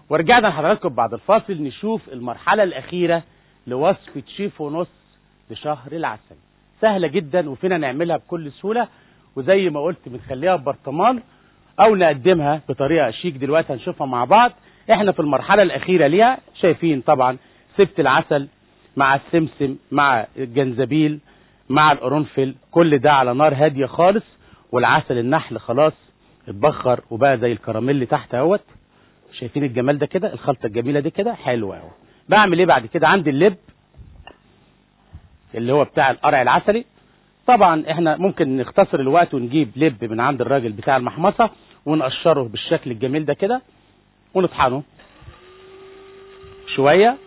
ورجعنا لحضراتكم بعد الفاصل نشوف المرحلة الأخيرة لوصفة شيف ونص لشهر العسل سهلة جدا وفينا نعملها بكل سهولة وزي ما قلت بنخليها ببرطمان أو نقدمها بطريقة شيك دلوقتي هنشوفها مع بعض احنا في المرحلة الأخيرة ليها شايفين طبعا سبت العسل مع السمسم مع الجنزبيل مع القرنفل كل ده على نار هادية خالص والعسل النحل خلاص اتبخر وبقى زي الكراميل تحت اهوت شايفين الجمال ده كده الخلطة الجميلة دي كده حلوة اهو بعمل ايه بعد كده عندي اللب اللي هو بتاع القرع العسلي طبعا احنا ممكن نختصر الوقت ونجيب لب من عند الراجل بتاع المحمصة ونقشره بالشكل الجميل ده كده ونطحنه شوية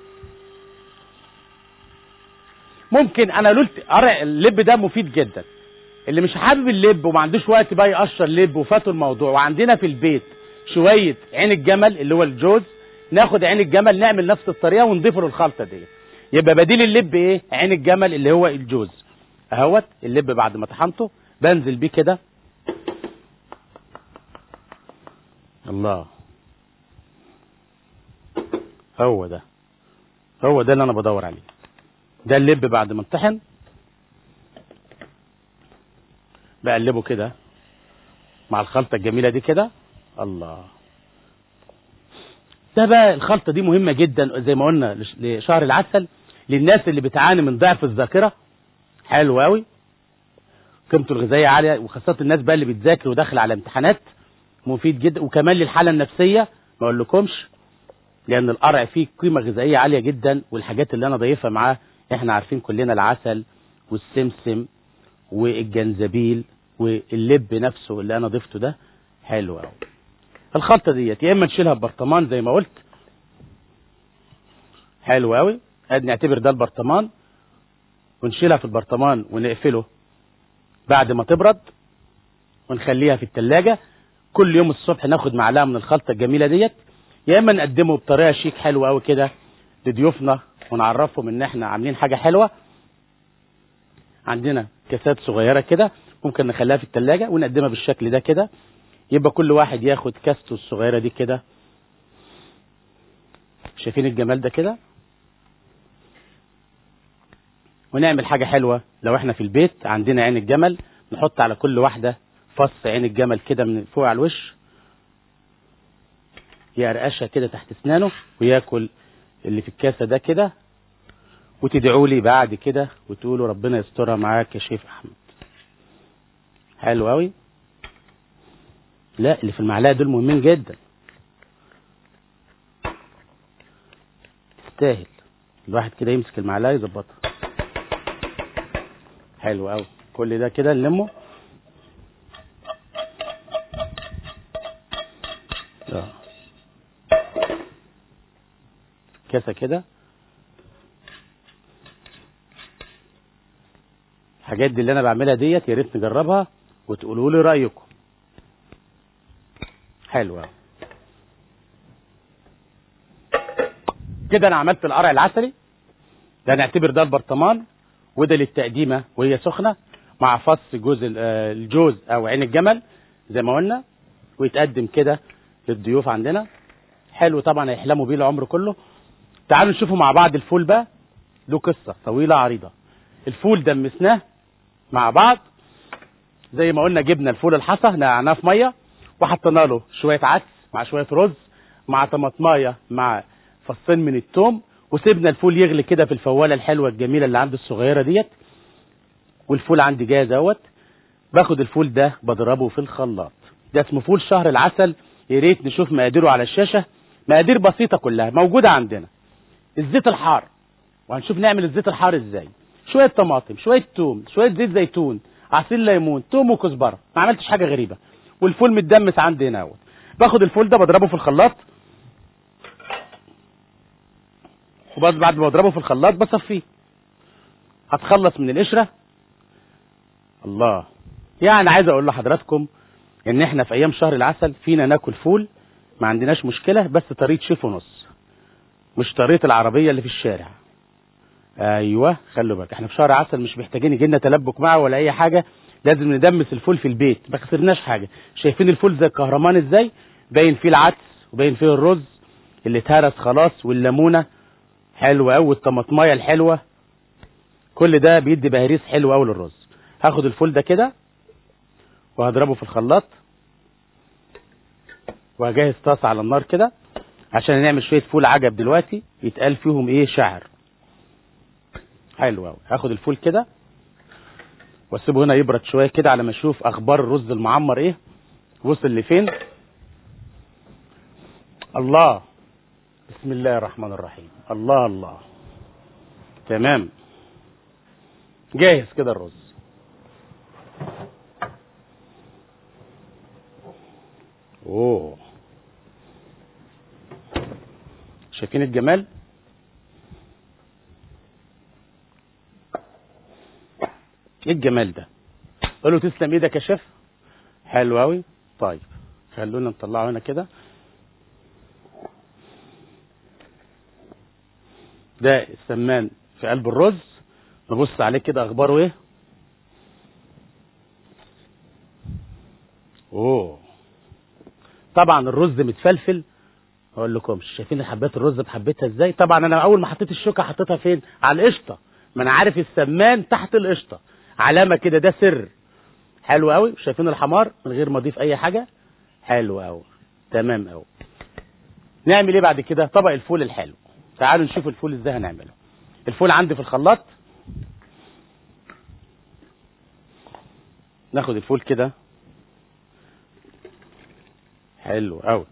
ممكن انا قلت قرع اللب ده مفيد جدا اللي مش حابب اللب وما عندوش وقت بقى يقشر لب وفاته الموضوع وعندنا في البيت شويه عين الجمل اللي هو الجوز ناخد عين الجمل نعمل نفس الطريقه ونضيفه للخلطه دي يبقى بديل اللب ايه عين الجمل اللي هو الجوز اهوت اللب بعد ما طحنته بنزل بيه كده الله هو ده هو ده اللي انا بدور عليه ده اللب بعد ما انطحن بقلبه كده مع الخلطة الجميلة دي كده الله ده بقى الخلطة دي مهمة جدا زي ما قلنا لش- لشهر العسل للناس اللي بتعاني من ضعف الذاكرة حلو قوي قيمته الغذائية عالية وخاصة الناس بقى اللي بتذاكر وداخل على امتحانات مفيد جدا وكمان للحالة النفسية ما اقولكمش لان القرع فيه قيمة غذائية عالية جدا والحاجات اللي انا ضايفها معاه احنا عارفين كلنا العسل والسمسم والجنزبيل واللب نفسه اللي انا ضفته ده حلو قوي الخلطه ديت يا اما نشيلها ببرطمان زي ما قلت حلو قوي ادي نعتبر ده البرطمان ونشيلها في البرطمان ونقفله بعد ما تبرد ونخليها في التلاجة كل يوم الصبح ناخد معلقه من الخلطه الجميله ديت يا اما نقدمه بطريقه شيك حلوه قوي كده لضيوفنا ونعرفهم ان احنا عاملين حاجه حلوه عندنا كاسات صغيره كده ممكن نخليها في التلاجة ونقدمها بالشكل ده كده يبقى كل واحد ياخد كاسته الصغيره دي كده شايفين الجمال ده كده ونعمل حاجه حلوه لو احنا في البيت عندنا عين الجمل نحط على كل واحده فص عين الجمل كده من فوق على الوش يقرقشها كده تحت اسنانه وياكل اللي في الكاسه ده كده وتدعوا لي بعد كده وتقولوا ربنا يسترها معاك يا شيف احمد حلو قوي لا اللي في المعلقه دول مهمين جدا تستاهل الواحد كده يمسك المعلقه يظبطها حلو قوي كل ده كده نلمه اه كاسه كده الحاجات دي اللي انا بعملها ديت يا ريت نجربها وتقولوا لي رايكم حلوه كده انا عملت القرع العسلي ده نعتبر ده البرطمان وده للتقديمه وهي سخنه مع فص جوز ال- آه، الجوز او عين الجمل زي ما قلنا ويتقدم كده للضيوف عندنا حلو طبعا هيحلموا بيه العمر كله تعالوا نشوفوا مع بعض الفول بقى له قصه طويله عريضه الفول دمسناه مع بعض زي ما قلنا جبنا الفول الحصى نقعناه في ميه وحطينا له شويه عدس مع شويه رز مع طماطمايه مع فصين من التوم وسيبنا الفول يغلي كده في الفواله الحلوه الجميله اللي عندي الصغيره ديت والفول عندي جاهز اهوت باخد الفول ده بضربه في الخلاط ده اسمه فول شهر العسل يا ريت نشوف مقاديره على الشاشه مقادير بسيطه كلها موجوده عندنا الزيت الحار وهنشوف نعمل الزيت الحار ازاي شويه طماطم شويه توم شويه زيت زيتون عصير ليمون توم وكزبره ما عملتش حاجه غريبه والفول متدمس عندي هنا اهوت باخد الفول ده بضربه في الخلاط وبعد بعد ما بضربه في الخلاط بصفيه هتخلص من القشره الله يعني عايز اقول لحضراتكم ان احنا في ايام شهر العسل فينا ناكل فول ما عندناش مشكله بس طريقه شيف ونص مش طريقه العربيه اللي في الشارع ايوه خلوا بالك احنا في شهر عسل مش محتاجين يجي لنا تلبك معه ولا اي حاجه لازم ندمس الفول في البيت ما خسرناش حاجه شايفين الفول زي الكهرمان ازاي باين فيه العدس وباين فيه الرز اللي اتهرس خلاص والليمونه حلوه قوي والطماطمايه الحلوه كل ده بيدي بهريس حلو قوي للرز هاخد الفول ده كده وهضربه في الخلاط وهجهز طاسه على النار كده عشان نعمل شويه فول عجب دلوقتي يتقال فيهم ايه شعر حلو قوي هاخد الفول كده واسيبه هنا يبرد شويه كده على ما اشوف اخبار الرز المعمر ايه وصل لفين الله بسم الله الرحمن الرحيم الله الله تمام جاهز كده الرز اوه شايفين الجمال ايه الجمال ده قالوا تسلم ايدك يا شيف حلو قوي طيب خلونا نطلعه هنا كده ده السمان في قلب الرز نبص عليه كده اخباره ايه اوه طبعا الرز متفلفل اقول لكم شايفين حبات الرز بحبتها ازاي طبعا انا اول ما حطيت الشوكه حطيتها فين على القشطه ما انا عارف السمان تحت القشطه علامه كده ده سر حلو قوي شايفين الحمار من غير ما اضيف اي حاجه حلو قوي تمام قوي نعمل ايه بعد كده طبق الفول الحلو تعالوا نشوف الفول ازاي هنعمله الفول عندي في الخلاط ناخد الفول كده حلو قوي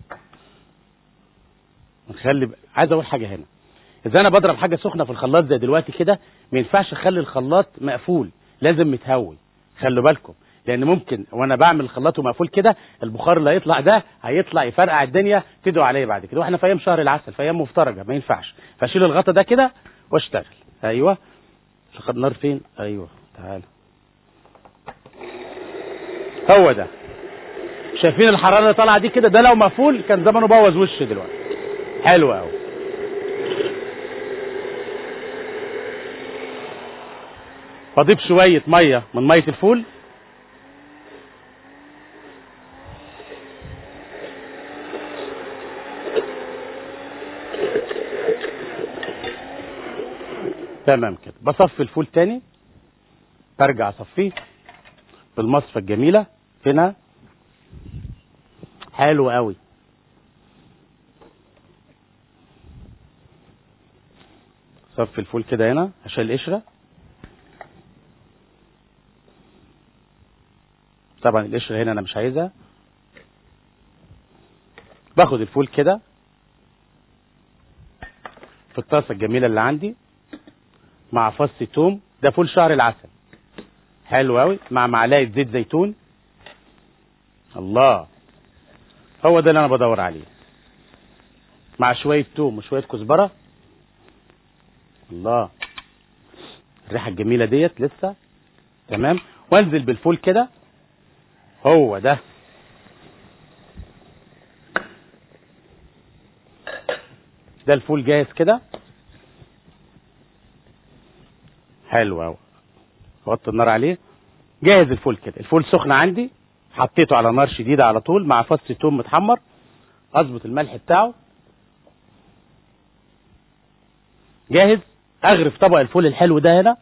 نخلي ب... عايز اقول حاجه هنا اذا انا بضرب حاجه سخنه في الخلاط زي دلوقتي كده ما ينفعش اخلي الخلاط مقفول لازم متهوي خلوا بالكم لان ممكن وانا بعمل الخلاط ومقفول كده البخار اللي هيطلع ده هيطلع يفرقع الدنيا تدعوا عليا بعد كده واحنا في ايام شهر العسل في ايام مفترجه ما ينفعش فاشيل الغطا ده كده واشتغل ايوه خد نار فين ايوه تعال هو ده شايفين الحراره اللي طالعه دي كده ده لو مقفول كان زمانه بوظ وشه دلوقتي حلو قوي بضيف شويه ميه من ميه الفول تمام كده بصفي الفول تاني برجع اصفيه بالمصفى الجميله هنا حلو قوي صفي الفول كده هنا عشان القشره طبعا القشره هنا انا مش عايزها باخد الفول كده في الطاسه الجميله اللي عندي مع فص توم ده فول شهر العسل حلو قوي مع معلقه زيت زيتون الله هو ده اللي انا بدور عليه مع شويه توم وشويه كزبره الله الريحه الجميله ديت لسه تمام وانزل بالفول كده هو ده ده الفول جاهز كده حلو قوي وطي النار عليه جاهز الفول كده الفول سخن عندي حطيته على نار شديده على طول مع فص توم متحمر اظبط الملح بتاعه جاهز اغرف طبق الفول الحلو ده هنا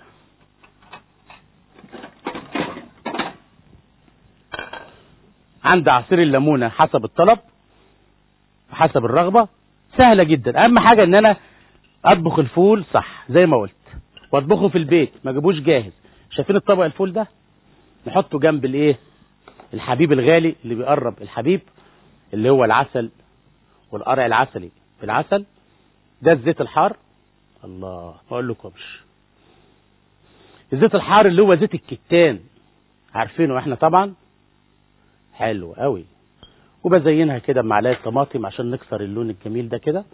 عند عصير الليمونه حسب الطلب حسب الرغبه سهله جدا اهم حاجه ان انا اطبخ الفول صح زي ما قلت واطبخه في البيت ما اجيبوش جاهز شايفين الطبق الفول ده نحطه جنب الايه الحبيب الغالي اللي بيقرب الحبيب اللي هو العسل والقرع العسلي بالعسل ده الزيت الحار الله ما اقول لكمش الزيت الحار اللي هو زيت الكتان عارفينه احنا طبعا حلو قوي وبزينها كده بمعلقه طماطم عشان نكسر اللون الجميل ده كده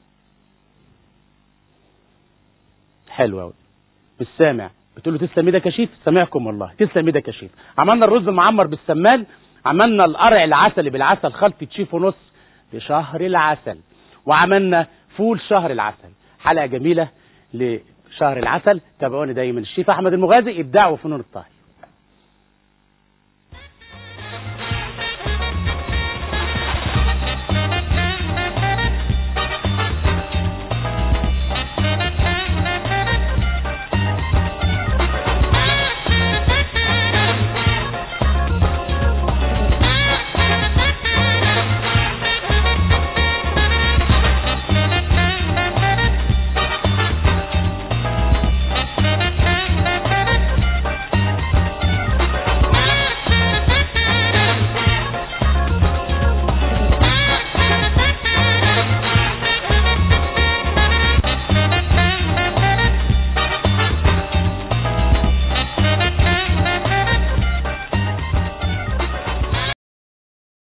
حلو قوي بالسامع بتقول له تسلم ايدك يا شيف سامعكم والله تسلم ايدك يا شيف عملنا الرز المعمر بالسمان عملنا القرع العسلي بالعسل خلطة شيف ونص لشهر العسل وعملنا فول شهر العسل حلقة جميلة لشهر العسل تابعوني دايما الشيف احمد المغازي ابداع وفنون الطهي